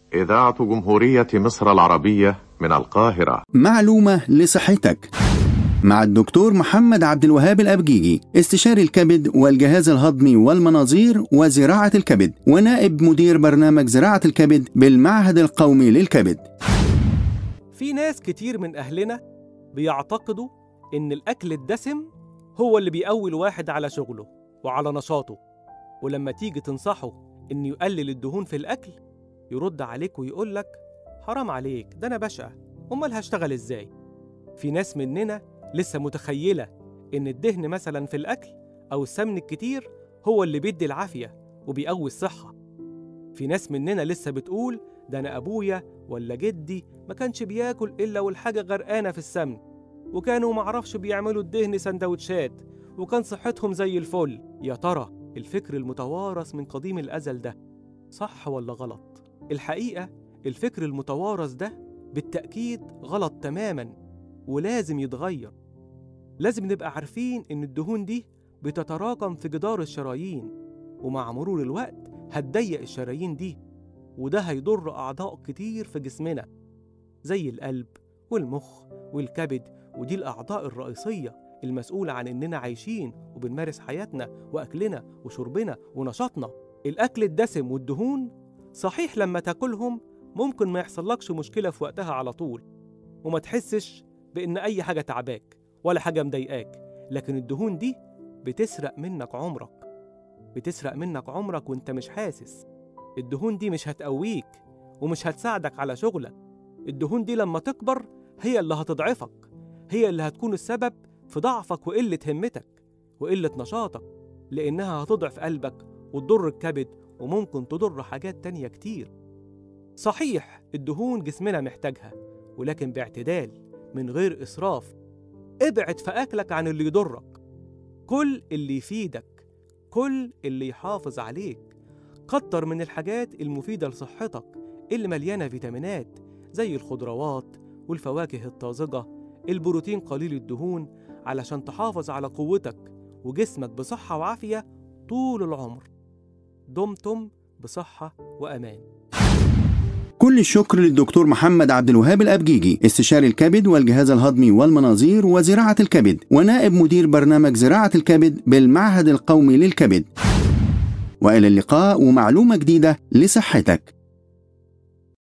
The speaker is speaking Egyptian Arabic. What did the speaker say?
إذاعة جمهورية مصر العربية من القاهرة معلومة لصحتك مع الدكتور محمد عبد الوهاب الأبجيجي استشاري الكبد والجهاز الهضمي والمناظير وزراعة الكبد ونائب مدير برنامج زراعة الكبد بالمعهد القومي للكبد في ناس كتير من أهلنا بيعتقدوا إن الأكل الدسم هو اللي بيقوي الواحد على شغله وعلى نشاطه ولما تيجي تنصحه إنه يقلل الدهون في الأكل يرد عليك ويقولك حرام عليك ده أنا بشقى أمال هشتغل إزاي؟ في ناس مننا لسه متخيلة إن الدهن مثلا في الأكل أو السمن الكتير هو اللي بيدي العافية وبيقوي الصحة في ناس مننا لسه بتقول ده أنا أبويا ولا جدي ما كانش بياكل إلا والحاجة غرقانة في السمن وكانوا معرفش بيعملوا الدهن سندوتشات وكان صحتهم زي الفل يا ترى الفكر المتوارث من قديم الأزل ده صح ولا غلط؟ الحقيقة الفكر المتوارث ده بالتأكيد غلط تماما ولازم يتغير لازم نبقى عارفين إن الدهون دي بتتراكم في جدار الشرايين ومع مرور الوقت هتضيق الشرايين دي وده هيضر أعضاء كتير في جسمنا زي القلب والمخ والكبد ودي الأعضاء الرئيسية المسؤولة عن إننا عايشين وبنمارس حياتنا وأكلنا وشربنا ونشاطنا الأكل الدسم والدهون صحيح لما تاكلهم ممكن ما يحصلكش مشكلة في وقتها على طول وما تحسش بإن أي حاجة تعباك ولا حاجة مضايقاك لكن الدهون دي بتسرق منك عمرك بتسرق منك عمرك وانت مش حاسس الدهون دي مش هتقويك ومش هتساعدك على شغلك الدهون دي لما تكبر هي اللي هتضعفك هي اللي هتكون السبب في ضعفك وقلة همتك وقلة نشاطك لأنها هتضعف قلبك وتضر الكبد وممكن تضر حاجات تانية كتير صحيح الدهون جسمنا محتاجها ولكن باعتدال من غير إسراف ابعد في أكلك عن اللي يضرك كل اللي يفيدك كل اللي يحافظ عليك كتر من الحاجات المفيدة لصحتك اللي مليانة فيتامينات زي الخضروات والفواكه الطازجة البروتين قليل الدهون علشان تحافظ على قوتك وجسمك بصحة وعافية طول العمر دمتم بصحة وأمان كل الشكر للدكتور محمد عبد الوهاب الأبجيجي استشاري الكبد والجهاز الهضمي والمناظير وزراعة الكبد ونائب مدير برنامج زراعة الكبد بالمعهد القومي للكبد وإلى اللقاء ومعلومة جديدة لصحتك